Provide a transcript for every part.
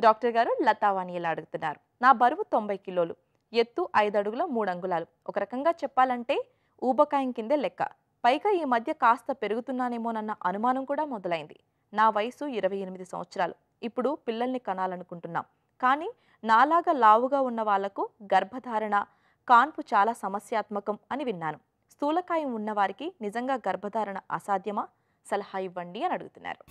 doctor గారు లతావాణి ఇలా అడుగుతున్నారు నా బరువు తొంభై కిలోలు ఎత్తు ఐదు అడుగుల మూడు అంగుళాలు ఒక రకంగా చెప్పాలంటే ఊబకాయం కిందే లెక్క పైగా ఈ మధ్య కాస్త పెరుగుతున్నానేమోనన్న అనుమానం కూడా మొదలైంది నా వయసు ఇరవై ఎనిమిది సంవత్సరాలు ఇప్పుడు పిల్లల్ని కనాలనుకుంటున్నాం కానీ నాలాగా లావుగా ఉన్న వాళ్లకు గర్భధారణ కాన్పు చాలా సమస్యాత్మకం అని విన్నాను స్థూలకాయం ఉన్నవారికి నిజంగా గర్భధారణ అసాధ్యమా సలహా ఇవ్వండి అని అడుగుతున్నారు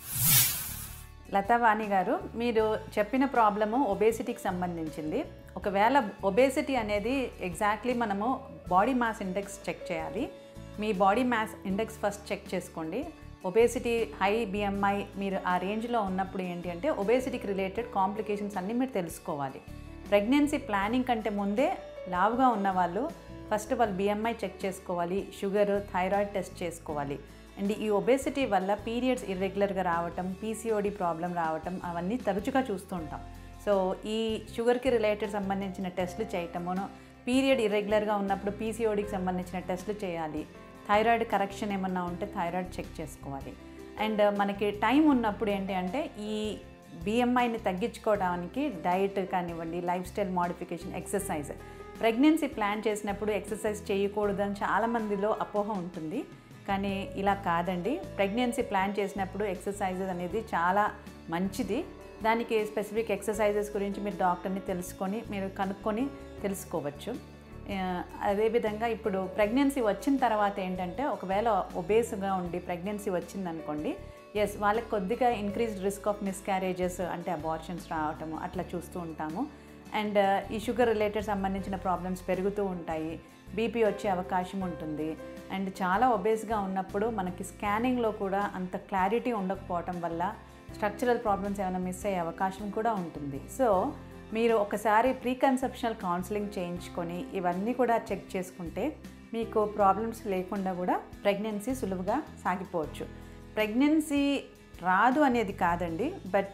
లతావాణి గారు మీరు చెప్పిన ప్రాబ్లము ఒబేసిటీకి సంబంధించింది ఒకవేళ ఒబేసిటీ అనేది ఎగ్జాక్ట్లీ మనము బాడీ మాస్ ఇండెక్స్ చెక్ చేయాలి మీ body mass index first check చేసుకోండి ఒబేసిటీ హై బిఎంఐ మీరు ఆ రేంజ్లో ఉన్నప్పుడు ఏంటి అంటే ఒబేసిటీకి రిలేటెడ్ కాంప్లికేషన్స్ అన్నీ మీరు తెలుసుకోవాలి ప్రెగ్నెన్సీ ప్లానింగ్ కంటే ముందే లావుగా ఉన్నవాళ్ళు ఫస్ట్ వాళ్ళు బిఎంఐ చెక్ చేసుకోవాలి షుగర్ థైరాయిడ్ టెస్ట్ చేసుకోవాలి అండ్ ఈ ఒబేసిటీ వల్ల పీరియడ్స్ ఇర్రెగ్యులర్గా రావటం పీసీఓడి ప్రాబ్లం రావటం అవన్నీ తరచుగా చూస్తూ ఉంటాం సో ఈ షుగర్కి రిలేటెడ్ సంబంధించిన టెస్టులు చేయటమును పీరియడ్ ఇర్రెగ్యులర్గా ఉన్నప్పుడు పీసీఓడికి సంబంధించిన టెస్టులు చేయాలి థైరాయిడ్ కరెక్షన్ ఏమన్నా ఉంటే థైరాయిడ్ చెక్ చేసుకోవాలి అండ్ మనకి టైం ఉన్నప్పుడు ఏంటి అంటే ఈ బిఎంఐని తగ్గించుకోవడానికి డైట్ కానివ్వండి life style modification exercise pregnancy plan చేసినప్పుడు ఎక్సర్సైజ్ చేయకూడదని చాలామందిలో అపోహ ఉంటుంది కానీ ఇలా కాదండి ప్రెగ్నెన్సీ ప్లాన్ చేసినప్పుడు ఎక్సర్సైజెస్ అనేది చాలా మంచిది దానికి స్పెసిఫిక్ ఎక్సర్సైజెస్ గురించి మీరు డాక్టర్ని తెలుసుకొని మీరు కనుక్కొని తెలుసుకోవచ్చు ఆ, అదేవిధంగా ఇప్పుడు ప్రెగ్నెన్సీ వచ్చిన తర్వాత ఏంటంటే ఒకవేళ ఒబేస్గా ఉండి ప్రెగ్నెన్సీ వచ్చిందనుకోండి ఎస్ వాళ్ళకి కొద్దిగా ఇంక్రీజ్డ్ రిస్క్ ఆఫ్ మిస్క్యారేజెస్ అంటే అబార్షన్స్ రావటము అట్లా చూస్తూ ఉంటాము అండ్ ఈ షుగర్ రిలేటెడ్ సంబంధించిన ప్రాబ్లమ్స్ పెరుగుతూ ఉంటాయి బీపీ వచ్చే అవకాశం ఉంటుంది అండ్ చాలా ఒబేస్గా ఉన్నప్పుడు మనకి స్కానింగ్లో కూడా అంత క్లారిటీ ఉండకపోవటం వల్ల స్ట్రక్చరల్ ప్రాబ్లమ్స్ ఏమైనా మిస్ అయ్యే అవకాశం కూడా ఉంటుంది సో మీరు ఒకసారి ప్రీ కన్సెప్షనల్ కౌన్సిలింగ్ చేయించుకొని ఇవన్నీ కూడా చెక్ చేసుకుంటే మీకు ప్రాబ్లమ్స్ లేకుండా కూడా ప్రెగ్నెన్సీ సులువుగా సాగిపోవచ్చు ప్రెగ్నెన్సీ రాదు అనేది కాదండి బట్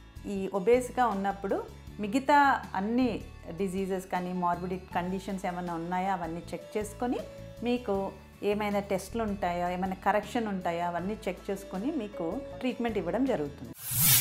ఈ ఒబేస్గా ఉన్నప్పుడు మిగతా అన్ని డిజీజెస్ కానీ మార్బిడి కండిషన్స్ ఏమైనా ఉన్నాయా అవన్నీ చెక్ చేసుకొని మీకు ఏమైనా టెస్ట్లు ఉంటాయా ఏమైనా కరెక్షన్ ఉంటాయా అవన్నీ చెక్ చేసుకొని మీకు ట్రీట్మెంట్ ఇవ్వడం జరుగుతుంది